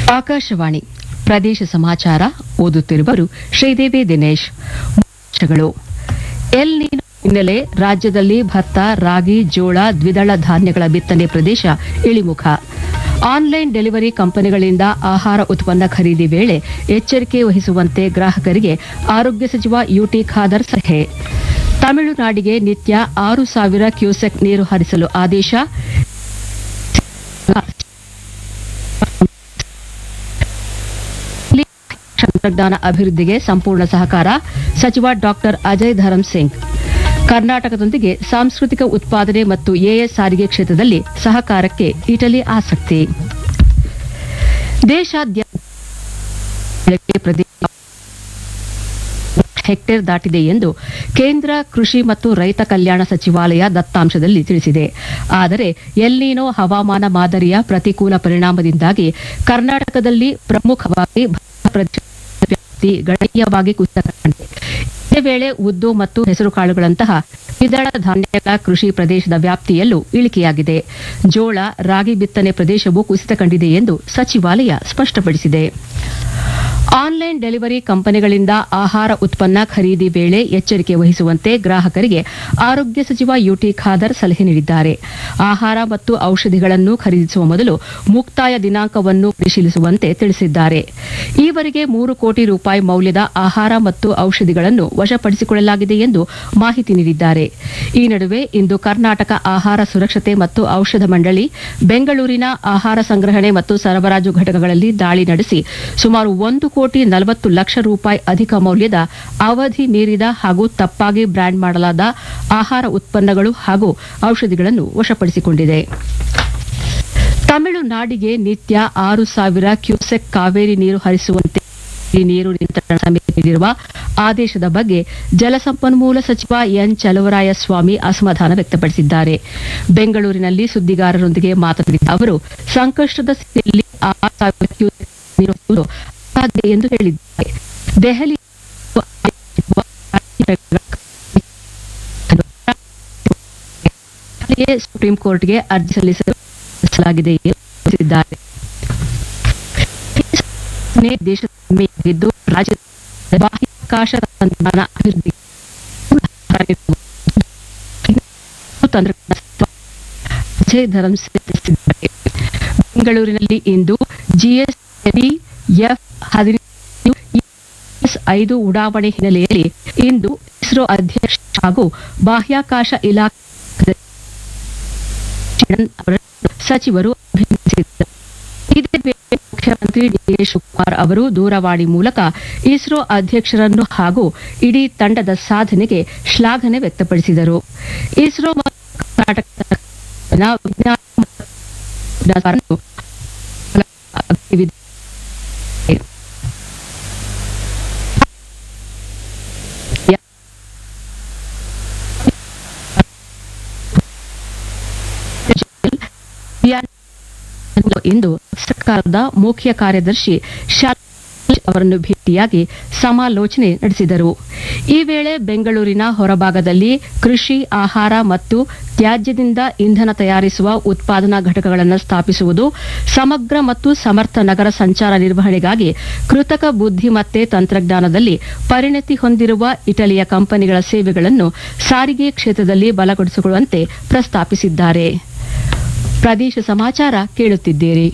ಆಕಾಶವಾಣಿ ಪ್ರದೇಶ ಸಮಾಚಾರ ಓದುತ್ತಿರುವರು ಶ್ರೀದೇವಿ ದಿನೇಶ್ ಮುಖ್ಯಾಂಶಗಳು ಎಲ್ ನೀನೋ ಹಿನ್ನೆಲೆ ರಾಜ್ಯದಲ್ಲಿ ಭತ್ತ ರಾಗಿ ಜೋಳ ದ್ವಿದಳ ಧಾನ್ಯಗಳ ಬಿತ್ತನೆ ಪ್ರದೇಶ ಇಳಿಮುಖ ಆನ್ಲೈನ್ ಡೆಲಿವರಿ ಕಂಪನಿಗಳಿಂದ ಆಹಾರ ಉತ್ಪನ್ನ ಖರೀದಿ ವೇಳೆ ಎಚ್ಚರಿಕೆ ವಹಿಸುವಂತೆ ಗ್ರಾಹಕರಿಗೆ ಆರೋಗ್ಯ ಸಚಿವ ಯುಟಿ ಖಾದರ್ ಸಲಹೆ ತಮಿಳುನಾಡಿಗೆ ನಿತ್ಯ ಆರು ಸಾವಿರ ಕ್ಯೂಸೆಕ್ ನೀರು ಹರಿಸಲು ಆದೇಶ ತಂತ್ರಜ್ಞಾನ ಅಭಿವೃದ್ಧಿಗೆ ಸಂಪೂರ್ಣ ಸಹಕಾರ ಸಚಿವ ಡಾಕ್ಟರ್ ಅಜಯ್ ಧರಮ್ ಸಿಂಗ್ ಕರ್ನಾಟಕದೊಂದಿಗೆ ಸಾಂಸ್ಕೃತಿಕ ಉತ್ಪಾದನೆ ಮತ್ತು ಎಎಸ್ ಸಾರಿಗೆ ಕ್ಷೇತ್ರದಲ್ಲಿ ಸಹಕಾರಕ್ಕೆ ಇಟಲಿ ಆಸಕ್ತಿ ದೇಶಾದ್ಯಂತ ಪ್ರದೇಶ ಹೆಕ್ಟೇರ್ ದಾಟಿದೆ ಎಂದು ಕೇಂದ್ರ ಕೃಷಿ ಮತ್ತು ರೈತ ಕಲ್ಯಾಣ ಸಚಿವಾಲಯ ದತ್ತಾಂಶದಲ್ಲಿ ತಿಳಿಸಿದೆ ಆದರೆ ಎಲ್ನೀನೋ ಹವಾಮಾನ ಮಾದರಿಯ ಪ್ರತಿಕೂಲ ಪರಿಣಾಮದಿಂದಾಗಿ ಕರ್ನಾಟಕದಲ್ಲಿ ಪ್ರಮುಖವಾಗಿ ಭತ್ತ ಪ್ರದೇಶ ವ್ಯಾಪ್ತಿ ಗಣನೀಯವಾಗಿ ಕುಸಿತ ಕಂಡಿದೆ ಇದೇ ವೇಳೆ ಉದ್ದು ಮತ್ತು ಹೆಸರುಕಾಳುಗಳಂತಹ ದ್ವಿದಳ ಧಾನ್ಯಗಳ ಕೃಷಿ ಪ್ರದೇಶದ ವ್ಯಾಪ್ತಿಯಲ್ಲೂ ಇಳಿಕೆಯಾಗಿದೆ ಜೋಳ ರಾಗಿ ಬಿತ್ತನೆ ಪ್ರದೇಶವೂ ಕುಸಿತ ಕಂಡಿದೆ ಎಂದು ಸಚಿವಾಲಯ ಸ್ಪಷ್ಟಪಡಿಸಿದೆ ಆನ್ಲೈನ್ ಡೆಲಿವರಿ ಕಂಪನಿಗಳಿಂದ ಆಹಾರ ಉತ್ಪನ್ನ ಖರೀದಿ ವೇಳೆ ಎಚ್ಚರಿಕೆ ವಹಿಸುವಂತೆ ಗ್ರಾಹಕರಿಗೆ ಆರೋಗ್ಯ ಸಚಿವ ಯುಟಿ ಖಾದರ್ ಸಲಹೆ ನೀಡಿದ್ದಾರೆ ಆಹಾರ ಮತ್ತು ಔಷಧಿಗಳನ್ನು ಖರೀದಿಸುವ ಮೊದಲು ಮುಕ್ತಾಯ ದಿನಾಂಕವನ್ನು ಪರಿಶೀಲಿಸುವಂತೆ ತಿಳಿಸಿದ್ದಾರೆ ಈವರೆಗೆ ಮೂರು ಕೋಟಿ ರೂಪಾಯಿ ಮೌಲ್ಯದ ಆಹಾರ ಮತ್ತು ಔಷಧಿಗಳನ್ನು ವಶಪಡಿಸಿಕೊಳ್ಳಲಾಗಿದೆ ಎಂದು ಮಾಹಿತಿ ನೀಡಿದ್ದಾರೆ ಈ ನಡುವೆ ಇಂದು ಕರ್ನಾಟಕ ಆಹಾರ ಸುರಕ್ಷತೆ ಮತ್ತು ಔಷಧ ಮಂಡಳಿ ಬೆಂಗಳೂರಿನ ಆಹಾರ ಸಂಗ್ರಹಣೆ ಮತ್ತು ಸರಬರಾಜು ಘಟಕಗಳಲ್ಲಿ ದಾಳಿ ನಡೆಸಿ ಸುಮಾರು ಒಂದು ಕೋಟಿ ನಲವತ್ತು ಲಕ್ಷ ರೂಪಾಯಿ ಅಧಿಕ ಮೌಲ್ಯದ ಅವಧಿ ಮೀರಿದ ಹಾಗೂ ತಪ್ಪಾಗಿ ಬ್ರ್ಯಾಂಡ್ ಮಾಡಲಾದ ಆಹಾರ ಉತ್ಪನ್ನಗಳು ಹಾಗೂ ಔಷಧಿಗಳನ್ನು ವಶಪಡಿಸಿಕೊಂಡಿದೆ ತಮಿಳುನಾಡಿಗೆ ನಿತ್ಯ ಆರು ಸಾವಿರ ಕ್ಯೂಸೆಕ್ ಕಾವೇರಿ ನೀರು ಹರಿಸುವಂತೆ ನೀರು ನಿಯಂತ್ರಣ ಸಮಿತಿ ನೀಡಿರುವ ಆದೇಶದ ಬಗ್ಗೆ ಜಲಸಂಪನ್ಮೂಲ ಸಚಿವ ಎನ್ ಚಲುವರಾಯಸ್ವಾಮಿ ಅಸಮಾಧಾನ ವ್ಯಕ್ತಪಡಿಸಿದ್ದಾರೆ ಬೆಂಗಳೂರಿನಲ್ಲಿ ಸುದ್ದಿಗಾರರೊಂದಿಗೆ ಮಾತನಾಡಿದ ಅವರು ಸಂಕಷ್ಟದ ಸ್ಥಿತಿಯಲ್ಲಿ ಆರು ಸಾವಿರ ಕ್ಯೂಸೆಕ್ ನೀರು ಹರಿಸುವುದು ಅಸಾಧ್ಯ ಎಂದು ಹೇಳಿದ್ದಾರೆ ದೆಹಲಿ ಸುಪ್ರೀಂ ಕೋರ್ಟ್ಗೆ ಅರ್ಜಿ ಸಲ್ಲಿಸಲಾಗಿದೆ ಎಂದು ತಿಳಿಸಿದ್ದಾರೆ ದೇಶದ ಹೆಮ್ಮೆಯಾಗಿದ್ದು ರಾಜ್ಯದ ಬಾಹ್ಯಾಕಾಶ ತಂತ್ರಜ್ಞಾನ ಅಭಿವೃದ್ಧಿ ತಂತ್ರಜ್ಞಾನ ಸಚಿವ ಅಜಯ್ ಧರಮ್ ಸಿಂಗ್ ತಿಳಿಸಿದ್ದಾರೆ ಬೆಂಗಳೂರಿನಲ್ಲಿ ಇಂದು ಜಿಎಸ್ಎಲ್ವಿ ಎಫ್ ಹದಿನೈದು ಎಸ್ ಐದು ಉಡಾವಣೆ ಹಿನ್ನೆಲೆಯಲ್ಲಿ ಇಂದು ಇಸ್ರೋ ಅಧ್ಯಕ್ಷ ಹಾಗೂ ಬಾಹ್ಯಾಕಾಶ ಇಲಾಖೆ ಅವರನ್ನು ಸಚಿವರು ಅಭಿನಂದಿಸಿದರು ಇದೇ ವೇಳೆ ಮುಖ್ಯಮಂತ್ರಿ ಡಿಕೆ ಶಿವಕುಮಾರ್ ಅವರು ದೂರವಾಣಿ ಮೂಲಕ ಇಸ್ರೋ ಅಧ್ಯಕ್ಷರನ್ನು ಹಾಗೂ ಇಡೀ ತಂಡದ ಸಾಧನೆಗೆ ಶ್ಲಾಘನೆ ವ್ಯಕ್ತಪಡಿಸಿದರು ಇಸ್ರೋ ಮತ್ತು ಕರ್ನಾಟಕ ವಿಜ್ಞಾನ ಮತ್ತು ಅಗತ್ಯವಿದೆ ಇಂದು ಸರ್ಕಾರದ ಮುಖ್ಯ ಕಾರ್ಯದರ್ಶಿ ಶಾಲಾ ಅವರನ್ನು ಭೇಟಿಯಾಗಿ ಸಮಾಲೋಚನೆ ನಡೆಸಿದರು ಈ ವೇಳೆ ಬೆಂಗಳೂರಿನ ಹೊರಭಾಗದಲ್ಲಿ ಕೃಷಿ ಆಹಾರ ಮತ್ತು ತ್ಯಾಜ್ಯದಿಂದ ಇಂಧನ ತಯಾರಿಸುವ ಉತ್ಪಾದನಾ ಘಟಕಗಳನ್ನು ಸ್ಥಾಪಿಸುವುದು ಸಮಗ್ರ ಮತ್ತು ಸಮರ್ಥ ನಗರ ಸಂಚಾರ ನಿರ್ವಹಣೆಗಾಗಿ ಕೃತಕ ಬುದ್ಧಿಮತ್ತೆ ತಂತ್ರಜ್ಞಾನದಲ್ಲಿ ಪರಿಣತಿ ಹೊಂದಿರುವ ಇಟಲಿಯ ಕಂಪನಿಗಳ ಸೇವೆಗಳನ್ನು ಸಾರಿಗೆ ಕ್ಷೇತ್ರದಲ್ಲಿ ಬಲಗೊಳಿಸಿಕೊಳ್ಳುವಂತೆ ಪ್ರಸ್ತಾಪಿಸಿದ್ದಾರೆ ಪ್ರದೇಶ ಸಮಾಚಾರ ಕೇಳುತ್ತಿದ್ದೀರಿ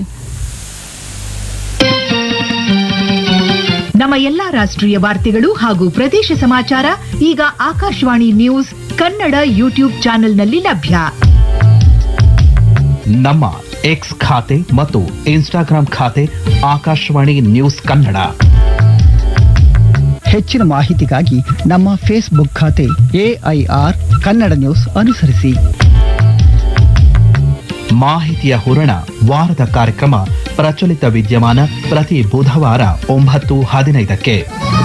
ನಮ್ಮ ಎಲ್ಲಾ ರಾಷ್ಟ್ರೀಯ ವಾರ್ತೆಗಳು ಹಾಗೂ ಪ್ರದೇಶ ಸಮಾಚಾರ ಈಗ ಆಕಾಶವಾಣಿ ನ್ಯೂಸ್ ಕನ್ನಡ ಯೂಟ್ಯೂಬ್ ಚಾನೆಲ್ನಲ್ಲಿ ಲಭ್ಯ ನಮ್ಮ ಎಕ್ಸ್ ಖಾತೆ ಮತ್ತು ಇನ್ಸ್ಟಾಗ್ರಾಂ ಖಾತೆ ಆಕಾಶವಾಣಿ ನ್ಯೂಸ್ ಕನ್ನಡ ಹೆಚ್ಚಿನ ಮಾಹಿತಿಗಾಗಿ ನಮ್ಮ ಫೇಸ್ಬುಕ್ ಖಾತೆ ಎಐಆರ್ ಕನ್ನಡ ನ್ಯೂಸ್ ಅನುಸರಿಸಿ ಮಾಹಿತಿಯ ಹೂರಣ ವಾರದ ಕಾರ್ಯಕ್ರಮ ಪ್ರಚಲಿತ ವಿದ್ಯಮಾನ ಪ್ರತಿ ಬುಧವಾರ ಒಂಬತ್ತು ಹದಿನೈದಕ್ಕೆ